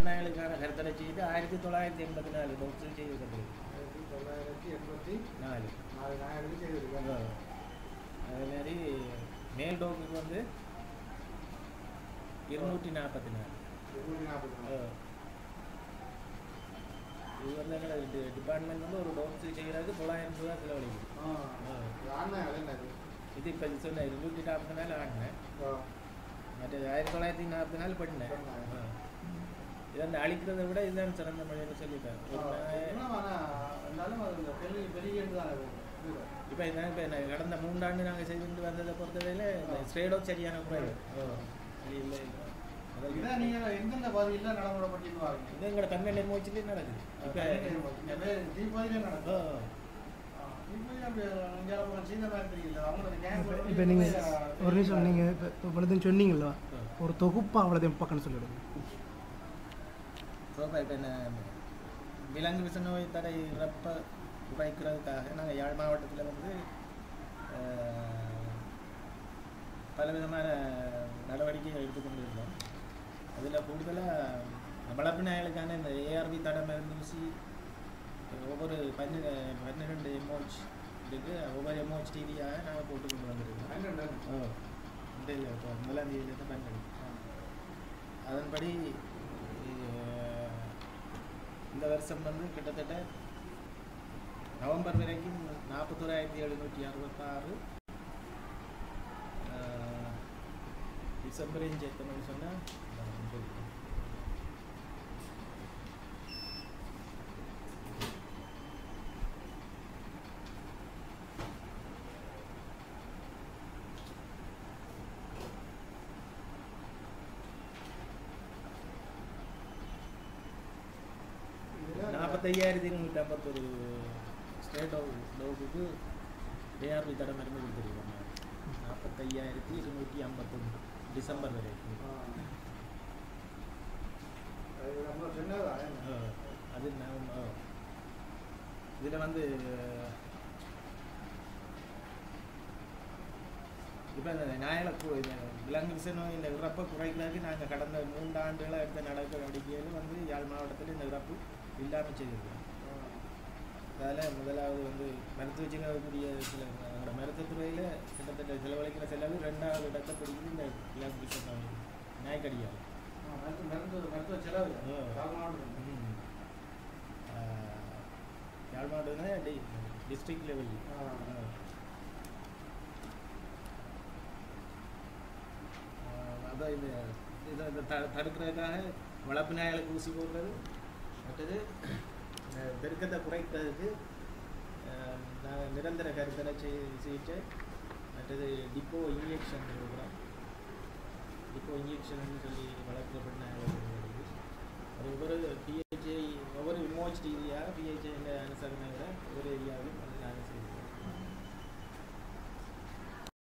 நாயலுக்கான கருத்தடை செய்து ஆயிரத்தி தொள்ளாயிரத்தி எண்பத்தி நாலு டாக்டர் செய்திருக்கிறது ஆயிரத்தி தொள்ளாயிரத்தி எண்பத்தி நாலு நாலு நாயகருக்கு செய்திருக்காங்க அதே மாதிரி மேல் டோக்குக்கு வந்து இருநூற்றி நாற்பத்தி நாலு இருநூற்றி நாற்பத்தி நாலு இது வந்து எங்களை டிபார்ட்மெண்ட் வந்து ஒரு டாக்டர் செய்கிறதுக்கு தொள்ளாயிரம் ரூபா செலவழிக்கும் ஆ இது ஆண்மை என்னது இது இப்போ சொன்ன இருநூற்றி நாற்பத்தி நாலு ஆடினேன் ஆ மற்ற ஆயிரத்தி தொள்ளாயிரத்தி நாற்பத்தி நாலு பண்ணேன் பண்ணேன். இதை அந்த அழிக்கிறதை விட இதுதான் சிறந்த மொழின்னு சொல்லிட்டேன் ஒரு நாய்- இன்னும் ஆனா இருந்தாலும் அது இந்த பெரிய பெரிய தான் அது இது. இப்போ என்ன இப்போ நான் கடந்த மூன்றாண்டு நாங்கள் செய்துட்டு வந்ததை பொறுத்தவரையில் இந்த ஸ்ட்ரேடோ சரியான குறைவு அது இல்லை அதான் இதான் நீங்க எந்தெந்த பகுதியில் நடைமுறைப்பட்டு வாங்க இது எங்களோட கண்ணெண்ணெய் மூச்சிலே நடக்குது இப்போ தீபாவளியிலே நடக்கும் ஓ இப்போ நீங்கள் ஒரு நிமிஷம் நீங்கள் இப்போ இப்போ இவ்வளோதையும் சொன்னீங்களா ஒரு தொகுப்பாக அவ்வளோதையும் பக்கம்னு சொல்லிவிடுங்க ஸோ இப்போ என்ன விலங்கு விஷ நோய் தடை இறப்ப குறைக்கிறதுக்காக நாங்கள் யாழ் மாவட்டத்தில் வந்து அஹ், பலவிதமான நடவடிக்கைகள் எடுத்துக்கொண்டு இருந்தோம் அதில் கூடுதலாக வளர்ப்பு நாய்களுக்கான இந்த ஏஆர்வி தடை மருந்து ஊசி ஒவ்வொரு பன்னிர பன்னிரெண்டு எம்ஓஹெச் இருக்கு ஒவ்வொரு எம்ஓஹெச் டிவியாக நாங்கள் போட்டு கொண்டு வந்திருக்கோம் ஓ இந்த இல்லை இப்போ முதலாம் தேதியிலேருந்து பன்னெண்டு அதன்படி அஹ், இந்த வருஷம் வந்து கிட்டத்தட்ட நவம்பர் வரைக்கும் நாற்பத்தோராயிரத்தி எழுநூற்றி அறுபத்தாறு டிசம்பரையும் சேர்த்தோம்னு சொன்னால் நாற்பத்தையாயிரத்தி இருநூற்றி ஐம்பத்தொரு ஸ்டேட் டோவுக்கு ஏஆர்பி தடை மருந்து கொடுத்துருக்கோம் நாற்பத்தையாயிரத்தி இருநூற்றி ஐம்பத்தொன்று டிசம்பர் வரைக்கும் ஆ, அது நான் இதில் வந்து இப்போ இந்த நாயலை கு- இந்த விலங்கு விஷ நோய் இந்த இறப்பை குறைக்கிறதுக்கு நாங்கள் கடந்த மூன்று ஆண்டுகளாக எடுத்த நடவடிக்கையில் வந்து யாழ் மாவட்டத்தில் இந்த இறப்பு இல்லாமல் செய்திருக்கோம் அதில் முதலாவது வந்து மருத்துவ செய்யக்கூடிய சில எங்களோட மருத்துவத்துறையில் கிட்டத்தட்ட செலவழிக்கிற செலவு ரெண்டாவது இடத்தை பிடிக்குது இந்த விலங்கு விஷ நோய் நாய்க்கடியால் மருத்துவ செலவு ஆ. தமிழ்நாடு ம். ஆ, யாழ் மாவட்டம்னா டி டிஸ்ட்ரிக்ட் லெவல் ஆ. அதான் இது இதை இதை த தடுக்கிறதுக்காக வளர்ப்பு நாய்களுக்கு ஊசி போடுறது மற்றது அஹ், பெருக்கத்தை குறைக்கிறதுக்கு அஹ், நாங்கள் நிரந்தர கருத்தடை செய்- சிகிச்சை மற்றது டிப்போ இன்ஜெக்ஷன் கொடுக்குறோம் டிப்போ இன்ஜெக்ஷன் சொல்லி வளர்க்கப்பட்ட நாய்களுக்கு வருது. அது ஒவ்வொரு பிஹெச்ஐ ஒவ்வொரு இமோச் ரீதியாக பிஹெச்ஐ அனுசரணையில் ஒவ்வொரு ஏரியாவிலும் அது நாங்கள் செய்வோம்